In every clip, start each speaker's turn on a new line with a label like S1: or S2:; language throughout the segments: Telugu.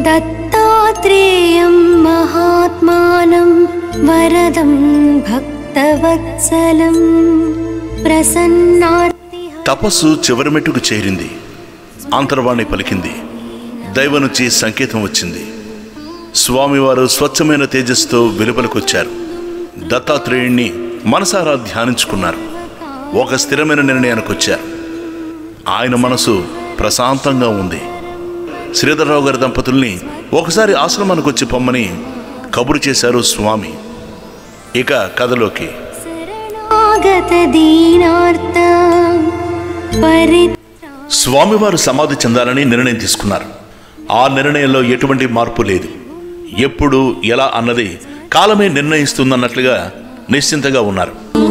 S1: दत्तात्रेयं महात्मानं वरदं भक्तवत्सलं प्रसन्नार्ति
S2: తపస్సు చివరి మెట్టుకు చేరింది అంతర్వాణి పలికింది దైవ నుంచి సంకేతం వచ్చింది స్వామివారు స్వచ్ఛమైన తేజస్సుతో వెలుపలికొచ్చారు దత్తాత్రేయుణ్ణి మనసారా ధ్యానించుకున్నారు ఒక స్థిరమైన నిర్ణయానికి వచ్చారు ఆయన మనసు ప్రశాంతంగా ఉంది శ్రీధర్రావు గారి దంపతుల్ని ఒకసారి ఆశ్రమానికి వచ్చి పొమ్మని కబురు చేశారు స్వామి ఇక కథలోకి
S1: शरणागतदीनार्त परि
S2: స్వామివారు సమాధి చెందాలని నిర్ణయం తీసుకున్నారు ఆ నిర్ణయంలో ఎటువంటి మార్పు లేదు ఎప్పుడు ఎలా అన్నది కాలమే నిర్ణయిస్తుందన్నట్లుగా నిశ్చింతగా ఉన్నారు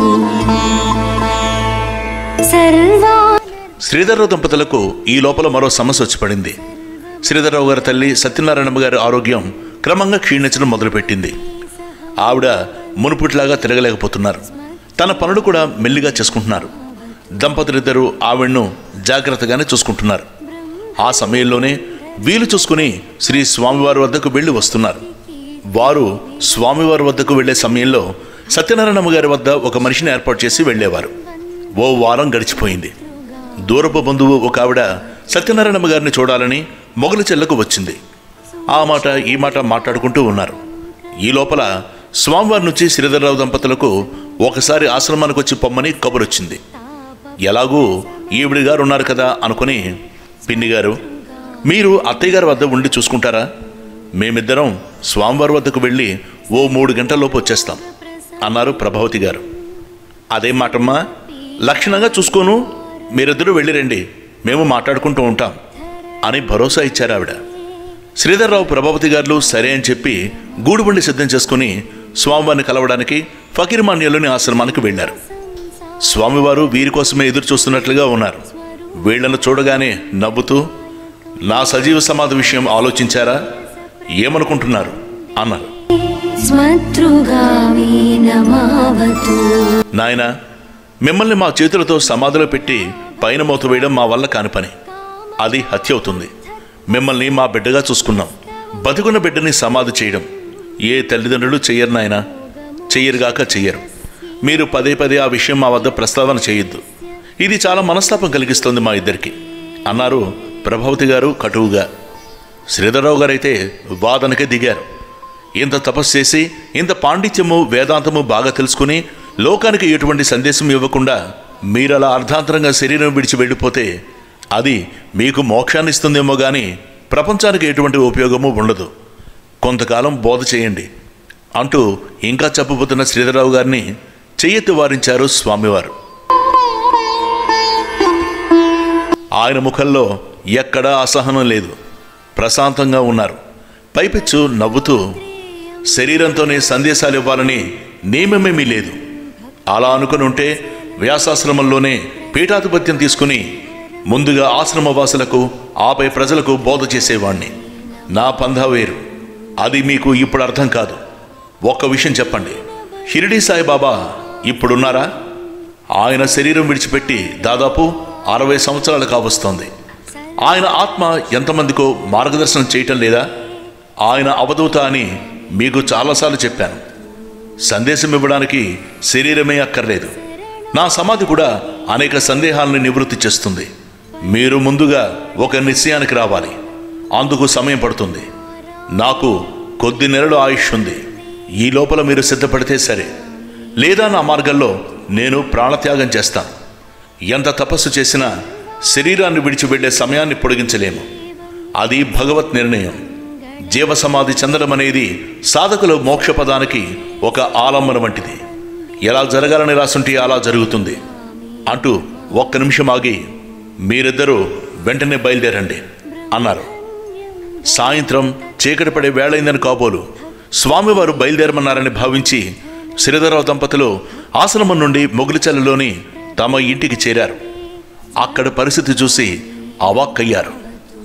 S1: सर्वा
S2: శ్రీధర్రావు దంపతులకు ఈ లోపల మరో సమస్య వచ్చి పడింది శ్రీధర్రావు గారి తల్లి సత్యనారాయణమ్మ గారి ఆరోగ్యం క్రమంగా క్షీణించడం మొదలుపెట్టింది ఆవిడ మునుపుట్లాగా తిరగలేకపోతున్నారు తన పనులు కూడా మెల్లిగా చేసుకుంటున్నారు దంపతులిద్దరూ ఆవిడను జాగ్రత్తగానే చూసుకుంటున్నారు ఆ సమయంలోనే వీలు చూసుకుని శ్రీ స్వామివారి వద్దకు వెళ్ళి వస్తున్నారు వారు స్వామివారి వద్దకు వెళ్ళే సమయంలో సత్యనారాయణమ్మ గారి వద్ద ఒక మనిషిని ఏర్పాటు చేసి వెళ్ళేవారు ఓ వారం గడిచిపోయింది దూరపు బంధువు ఒక ఆవిడ సత్యనారాయణమ్మ గారిని చూడాలని మొగల చెల్లకు వచ్చింది ఆ మాట ఈ మాట మాట్లాడుకుంటూ ఉన్నారు ఈ లోపల స్వామివారి నుంచి శ్రీధర్రావు దంపతులకు ఒకసారి ఆశ్రమానికి వచ్చి పొమ్మని కబురొచ్చింది ఎలాగూ ఈవిడి గారు ఉన్నారు కదా అనుకుని పిన్ని గారు మీరు అత్తయ్య గారి వద్ద ఉండి చూసుకుంటారా మేమిద్దరం స్వామివారి వద్దకు వెళ్ళి ఓ మూడు గంటలలోపు వచ్చేస్తాం అన్నారు ప్రభావతి గారు అదేం మాటమ్మా లక్షణంగా చూసుకోను మీరిద్దరూ వెళ్ళిరండి మేము మాట్లాడుకుంటూ ఉంటాం అని భరోసా ఇచ్చారు ఆవిడ శ్రీధర్రావు ప్రభావతి గారు సరే అని చెప్పి గూడుబండి సిద్ధం చేసుకుని స్వామివారిని కలవడానికి ఫకీర్మాన్యంలోని ఆశ్రమానికి వెళ్ళారు స్వామివారు వీరి కోసమే ఎదురు చూస్తున్నట్లుగా ఉన్నారు వీళ్లను చూడగానే నవ్వుతూ నా సజీవ సమాధి విషయం ఆలోచించారా ఏమనుకుంటున్నారు అన్నారు
S1: స్మతృగామి నమావతు
S2: నాయనా మిమ్మల్ని మా చేతులతో సమాధిలో పెట్టి పైన మూత వేయడం మా వల్ల కాని పని అది హత్య అవుతుంది మిమ్మల్ని మా బిడ్డగా చూసుకున్నాం బతుకున్న బిడ్డని సమాధి చేయడం ఏ తల్లిదండ్రులు చెయ్యరు నాయనా చెయ్యరుగాక చెయ్యరు మీరు పదే పదే ఆ విషయం మా వద్ద ప్రస్తావన చేయొద్దు ఇది చాలా మనస్తాపం కలిగిస్తుంది మా ఇద్దరికి అన్నారు ప్రభావతి గారు కటువుగా శ్రీధరరావు గారైతే వాదనకే దిగారు ఇంత తపస్సు చేసి ఇంత పాండిత్యము వేదాంతము బాగా తెలుసుకుని లోకానికి ఎటువంటి సందేశం ఇవ్వకుండా మీరలా అర్ధాంతరంగా శరీరం విడిచి వెళ్ళిపోతే అది మీకు మోక్షాన్ని ఇస్తుందేమో కానీ ప్రపంచానికి ఎటువంటి ఉపయోగము ఉండదు కొంతకాలం బోధ చేయండి అంటూ ఇంకా చెప్పబోతున్న శ్రీధరరావు గారిని చెయ్యెత్తి వారించారు స్వామివారు ఆయన ముఖంలో ఎక్కడా అసహనం లేదు ప్రశాంతంగా ఉన్నారు పైపెచ్చు నవ్వుతూ శరీరంతోనే సందేశాలు ఇవ్వాలని నియమమేమీ లేదు అలా అనుకుని ఉంటే వ్యాసాశ్రమంలోనే పీఠాధిపత్యం తీసుకుని ముందుగా ఆశ్రమవాసులకు ఆపై ప్రజలకు బోధ చేసేవాణ్ణి నా పంధా వేరు అది మీకు ఇప్పుడు అర్థం కాదు ఒక్క విషయం చెప్పండి షిరిడి సాయిబాబా ఇప్పుడున్నారా ఆయన శరీరం విడిచిపెట్టి దాదాపు అరవై సంవత్సరాలు కావస్తోంది ఆయన ఆత్మ ఎంతమందికో మార్గదర్శనం చేయటం లేదా ఆయన అవధూత అని మీకు చాలాసార్లు చెప్పాను సందేశం ఇవ్వడానికి శరీరమే అక్కర్లేదు నా సమాధి కూడా అనేక సందేహాలను నివృత్తి చేస్తుంది మీరు ముందుగా ఒక నిశ్చయానికి రావాలి అందుకు సమయం పడుతుంది నాకు కొద్ది నెలలు ఆయుష్ ఉంది ఈ లోపల మీరు సిద్ధపడితే సరే లేదా నా మార్గంలో నేను ప్రాణత్యాగం చేస్తాను ఎంత తపస్సు చేసినా శరీరాన్ని విడిచి వెళ్ళే సమయాన్ని పొడిగించలేము అది భగవత్ నిర్ణయం జీవసమాధి చెందడం అనేది సాధకుల మోక్ష పదానికి ఒక ఆలంబన వంటిది ఎలా జరగాలని రాసుంటే అలా జరుగుతుంది అంటూ ఒక్క నిమిషం ఆగి మీరిద్దరూ వెంటనే బయలుదేరండి అన్నారు సాయంత్రం చీకటి పడే వేళైందని కాబోలు స్వామివారు బయలుదేరమన్నారని భావించి శ్రీధరరావు దంపతులు ఆశ్రమం నుండి మొగులిచెల్లలోని తమ ఇంటికి చేరారు అక్కడ పరిస్థితి చూసి అవాక్కయ్యారు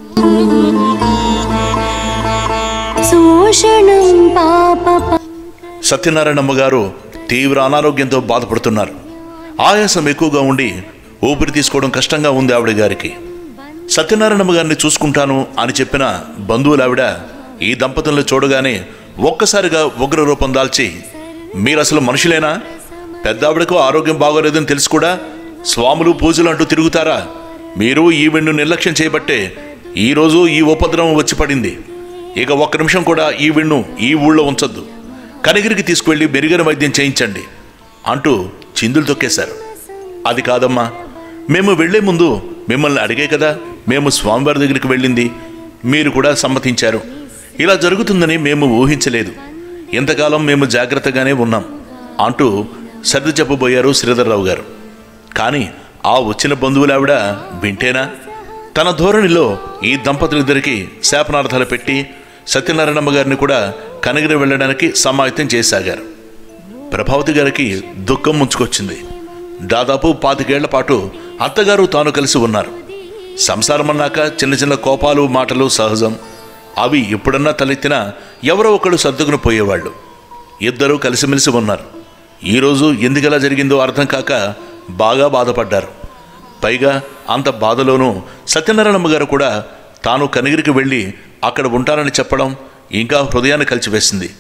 S1: శోషణం పాప
S2: సత్యనారాయణమ్మ గారు తీవ్ర అనారోగ్యంతో బాధపడుతున్నారు ఆయాసం ఎక్కువగా ఉండి ఊపిరి తీసుకోవడం కష్టంగా ఉంది ఆవిడ గారికి సత్యనారాయణమ్మ గారిని చూసుకుంటాను అని చెప్పిన బంధువులు ఆవిడ ఈ దంపతులను చూడగానే ఒక్కసారిగా ఉగ్ర రూపం దాల్చి మీరు అసలు మనుషులేనా పెద్ద ఆవిడకు ఆరోగ్యం బాగోలేదని తెలుసు కూడా స్వాములు పూజలు అంటూ తిరుగుతారా మీరు ఈవెంట్ను నిర్లక్ష్యం చేయబట్టే ఈరోజు ఈ ఉపద్రవం వచ్చి పడింది ఇక ఒక్క నిమిషం కూడా ఈ విన్ను ఈ ఊళ్ళో ఉంచొద్దు కనిగిరికి తీసుకువెళ్ళి మెరుగైన వైద్యం చేయించండి అంటూ చిందులు తొక్కేశారు అది కాదమ్మా మేము వెళ్లే ముందు మిమ్మల్ని అడిగే కదా మేము స్వామివారి దగ్గరికి వెళ్ళింది మీరు కూడా సమ్మతించారు ఇలా జరుగుతుందని మేము ఊహించలేదు ఇంతకాలం మేము జాగ్రత్తగానే ఉన్నాం అంటూ సర్ది చెప్పబోయారు శ్రీధర్రావు గారు కానీ ఆ వచ్చిన బంధువులావిడ వింటేనా తన ధోరణిలో ఈ దంపతులిద్దరికి శాపనార్థాలు పెట్టి సత్యనారాయణమ్మ గారిని కూడా కనగిరి వెళ్ళడానికి సమాయత్తం చేసాగారు ప్రభావతి గారికి దుఃఖం ముంచుకొచ్చింది దాదాపు పాతికేళ్ల పాటు అత్తగారు తాను కలిసి ఉన్నారు సంసారం అన్నాక చిన్న చిన్న కోపాలు మాటలు సహజం అవి ఎప్పుడన్నా తలెత్తినా ఎవరో ఒకళ్ళు సర్దుకుని పోయేవాళ్ళు ఇద్దరూ కలిసిమెలిసి ఉన్నారు ఈరోజు ఎందుకలా జరిగిందో అర్థం కాక బాగా బాధపడ్డారు పైగా అంత బాధలోనూ సత్యనారాయణమ్మ గారు కూడా తాను కనిగిరికి వెళ్ళి అక్కడ ఉంటానని చెప్పడం ఇంకా హృదయాన్ని కలిచివేసింది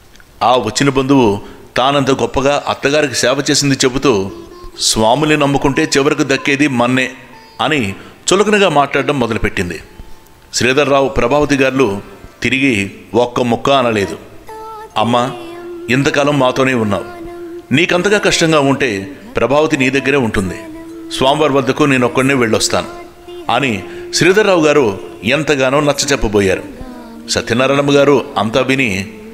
S2: ఆ వచ్చిన బంధువు తానంత గొప్పగా అత్తగారికి సేవ చేసింది చెబుతూ స్వాముని నమ్ముకుంటే చివరకు దక్కేది మన్నే అని చులకనగా మాట్లాడడం మొదలుపెట్టింది శ్రీధర్రావు ప్రభావతి గారు తిరిగి ఒక్క ముక్క అనలేదు అమ్మా ఇంతకాలం మాతోనే ఉన్నావు నీకంతగా కష్టంగా ఉంటే ప్రభావతి నీ దగ్గరే ఉంటుంది స్వామివారి వద్దకు నేను ఒక్కడనే వెళ్ళొస్తాను అని శ్రీధర్రావు గారు ఎంతగానో నచ్చ చెప్పబోయారు సత్యనారాయణమ్మ గారు అంతా విని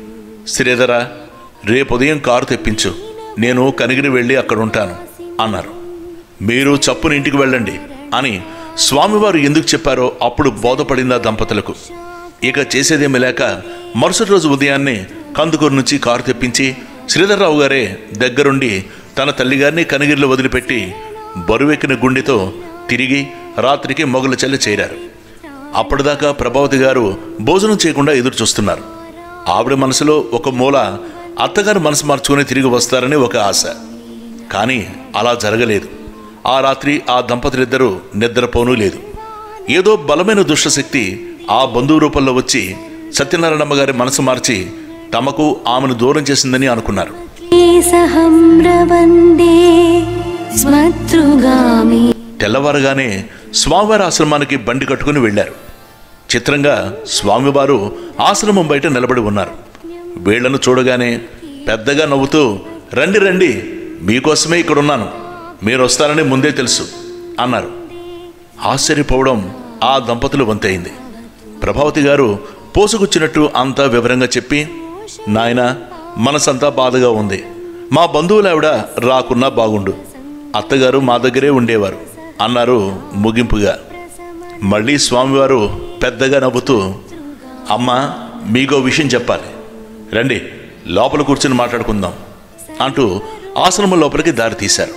S2: శ్రీధర రేపు ఉదయం కారు తెప్పించు నేను కనిగిరి వెళ్ళి అక్కడ ఉంటాను అన్నారు మీరు చప్పుని ఇంటికి వెళ్ళండి అని స్వామివారు ఎందుకు చెప్పారో అప్పుడు బోధపడింది ఆ దంపతులకు ఇక చేసేదేమీ లేక మరుసటి రోజు ఉదయాన్నే కందుకూరు నుంచి కారు తెప్పించి శ్రీధర్రావు గారే దగ్గరుండి తన తల్లిగారిని కనిగిరిలో వదిలిపెట్టి బరువెక్కిన గుండెతో తిరిగి రాత్రికి మొగల చెల్లి చేరారు అప్పటిదాకా ప్రభావతి గారు భోజనం చేయకుండా ఎదురు చూస్తున్నారు ఆవిడ మనసులో ఒక మూల అత్తగారు మనసు మార్చుకుని తిరిగి వస్తారని ఒక ఆశ కానీ అలా జరగలేదు ఆ రాత్రి ఆ దంపతులిద్దరూ నిద్రపోనూ లేదు ఏదో బలమైన దుష్టశక్తి ఆ బంధువు రూపంలో వచ్చి సత్యనారాయణమ్మ గారి మనసు మార్చి తమకు ఆమెను దూరం చేసిందని అనుకున్నారు
S1: సహం రవందే స్మతృగామి
S2: తెల్లవారుగానే స్వామివారి ఆశ్రమానికి బండి కట్టుకుని వెళ్ళారు చిత్రంగా స్వామివారు ఆశ్రమం బయట నిలబడి ఉన్నారు వీళ్లను చూడగానే పెద్దగా నవ్వుతూ రండి రండి మీకోసమే ఇక్కడ ఉన్నాను మీరు వస్తారని ముందే తెలుసు అన్నారు ఆశ్చర్యపోవడం ఆ దంపతులు వంతైంది ప్రభావతి గారు పోసుకొచ్చినట్టు అంతా వివరంగా చెప్పి నాయనా మనసంతా బాధగా ఉంది మా బంధువులావిడ రాకున్నా బాగుండు అత్తగారు మా దగ్గరే ఉండేవారు అన్నారు ముగింపుగా మళ్ళీ స్వామివారు పెద్దగా నవ్వుతూ అమ్మా మీకో విషయం చెప్పాలి రండి లోపల కూర్చుని మాట్లాడుకుందాం అంటూ ఆశ్రమం లోపలికి దారి తీశారు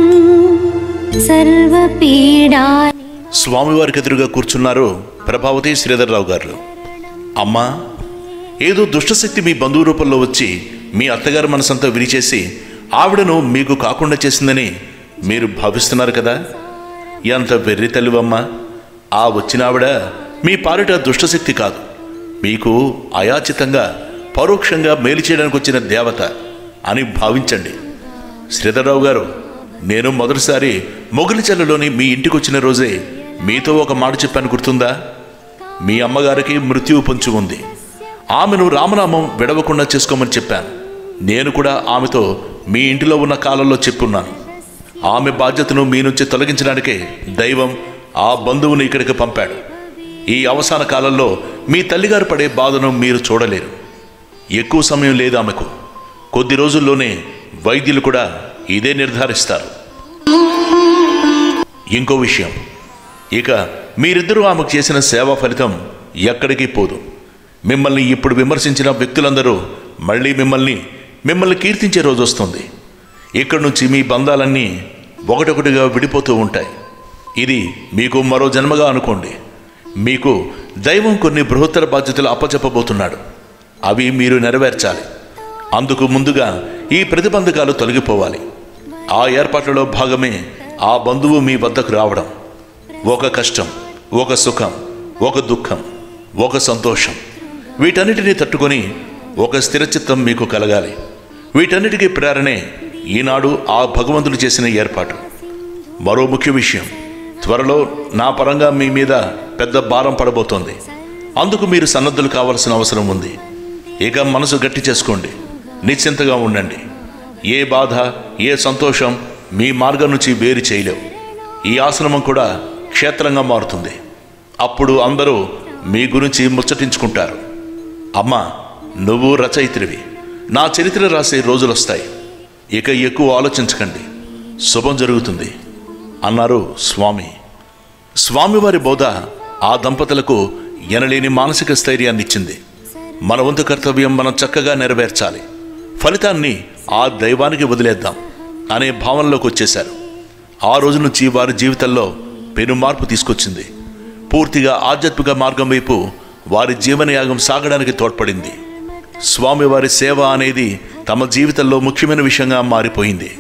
S1: సర్వపీడా
S2: స్వామివారికి ఎదురుగా కూర్చున్నారు ప్రభావతి శ్రీధర్రావు గారు అమ్మా ఏదో దుష్టశక్తి మీ బంధువు రూపంలో వచ్చి మీ అత్తగారి మనసంతా విరిచేసి ఆవిడను మీకు కాకుండా చేసిందని మీరు భావిస్తున్నారు కదా ఎంత వెర్రి తల్లివమ్మా ఆ వచ్చిన ఆవిడ మీ పాలిట దుష్టశక్తి కాదు మీకు అయాచితంగా పరోక్షంగా మేలు చేయడానికి వచ్చిన దేవత అని భావించండి శ్రీధర్రావు గారు నేను మొదటిసారి మొగలిచెల్లలోని మీ ఇంటికి వచ్చిన రోజే మీతో ఒక మాట చెప్పాను గుర్తుందా మీ అమ్మగారికి మృత్యువు పొంచి ఉంది ఆమెను రామనామం విడవకుండా చేసుకోమని చెప్పాను నేను కూడా ఆమెతో మీ ఇంటిలో ఉన్న కాలంలో చెప్పున్నాను ఆమె బాధ్యతను మీ నుంచి తొలగించడానికే దైవం ఆ బంధువుని ఇక్కడికి పంపాడు ఈ అవసాన కాలంలో మీ తల్లిగారు పడే బాధను మీరు చూడలేరు ఎక్కువ సమయం లేదు ఆమెకు కొద్ది రోజుల్లోనే వైద్యులు కూడా ఇదే నిర్ధారిస్తారు ఇంకో విషయం ఇక మీరిద్దరూ ఆమెకు చేసిన సేవా ఫలితం ఎక్కడికి పోదు మిమ్మల్ని ఇప్పుడు విమర్శించిన వ్యక్తులందరూ మళ్ళీ మిమ్మల్ని మిమ్మల్ని కీర్తించే రోజు వస్తుంది ఇక్కడి నుంచి మీ బంధాలన్నీ ఒకటొకటిగా విడిపోతూ ఉంటాయి ఇది మీకు మరో జన్మగా అనుకోండి మీకు దైవం కొన్ని బృహత్తర బాధ్యతలు అప్పచెప్పబోతున్నాడు అవి మీరు నెరవేర్చాలి అందుకు ముందుగా ఈ ప్రతిబంధకాలు తొలగిపోవాలి ఆ ఏర్పాట్లలో భాగమే ఆ బంధువు మీ వద్దకు రావడం ఒక కష్టం ఒక సుఖం ఒక దుఃఖం ఒక సంతోషం వీటన్నిటినీ తట్టుకొని ఒక స్థిరచిత్తం మీకు కలగాలి వీటన్నిటికీ ప్రేరణే ఈనాడు ఆ భగవంతుడు చేసిన ఏర్పాటు మరో ముఖ్య విషయం త్వరలో నా పరంగా మీ మీద పెద్ద భారం పడబోతోంది అందుకు మీరు సన్నద్ధులు కావాల్సిన అవసరం ఉంది ఇక మనసు గట్టి చేసుకోండి నిశ్చింతగా ఉండండి ఏ బాధ ఏ సంతోషం మీ మార్గం నుంచి వేరు చేయలేవు ఈ ఆశ్రమం కూడా క్షేత్రంగా మారుతుంది అప్పుడు అందరూ మీ గురించి ముచ్చటించుకుంటారు అమ్మా నువ్వు రచయిత్రివి నా చరిత్ర రాసే రోజులొస్తాయి ఇక ఎక్కువ ఆలోచించకండి శుభం జరుగుతుంది అన్నారు స్వామి స్వామివారి బోధ ఆ దంపతులకు ఎనలేని మానసిక స్థైర్యాన్ని ఇచ్చింది మన వంతు కర్తవ్యం మనం చక్కగా నెరవేర్చాలి ఫలితాన్ని ఆ దైవానికి వదిలేద్దాం అనే భావనలోకి వచ్చేశారు ఆ రోజు నుంచి వారి జీవితంలో పెను మార్పు తీసుకొచ్చింది పూర్తిగా ఆధ్యాత్మిక మార్గం వైపు వారి జీవనయాగం సాగడానికి తోడ్పడింది స్వామివారి సేవ అనేది తమ జీవితంలో ముఖ్యమైన విషయంగా మారిపోయింది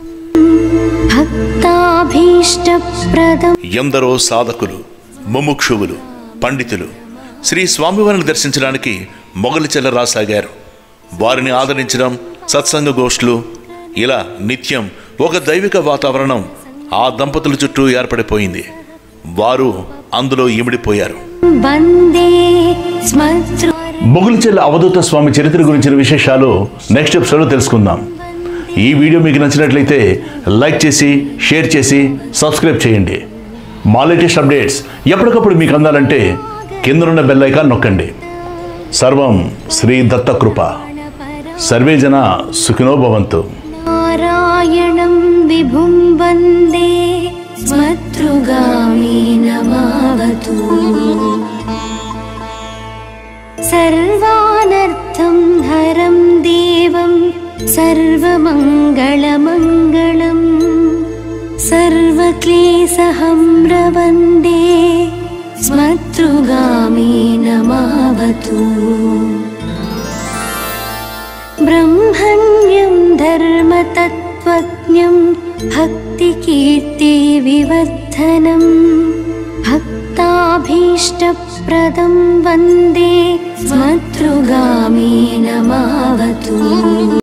S1: భక్తాభీష్టప్రదం
S2: ఎందరో సాధకులు ముముక్షువులు పండితులు శ్రీ స్వామివారిని దర్శించడానికి మొగలిచెల్ల రాసాగారు వారిని ఆదరించడం సత్సంగ గోష్ఠులు ఇలా నిత్యం ఒక దైవిక వాతావరణం ఆ దంపతుల చుట్టూ ఏర్పడిపోయింది వారు అందులో ఇమిడిపోయారు
S1: వందే స్మృతృ
S2: మొగులిచెల్ల అవధూత స్వామి చరిత్ర గురించిన విశేషాలు నెక్స్ట్ ఎపిసోడ్లో తెలుసుకుందాం ఈ వీడియో మీకు నచ్చినట్లయితే లైక్ చేసి షేర్ చేసి సబ్స్క్రైబ్ చేయండి మా లేటెస్ట్ అప్డేట్స్ ఎప్పటికప్పుడు మీకు అందాలంటే కిందనున్న బెల్ ఐకాన్ నొక్కండి సర్వం శ్రీ దత్తకృప సర్వే జన సుఖినో భవంతు
S1: నారాయణం విభుం వందే స్మతృగామి నమావతు సర్వానర్థం హరం దేవం సర్వమంగళమంగళం సర్వక్లేశహం రవందే స్మతృగామి నమావతు ब्रह्मण्यं धर्मतत्त्वज्ञं भक्तिकीर्तिविवर्धनं भक्ताभीष्टप्रदं वन्दे स्मतृगामी नमावतु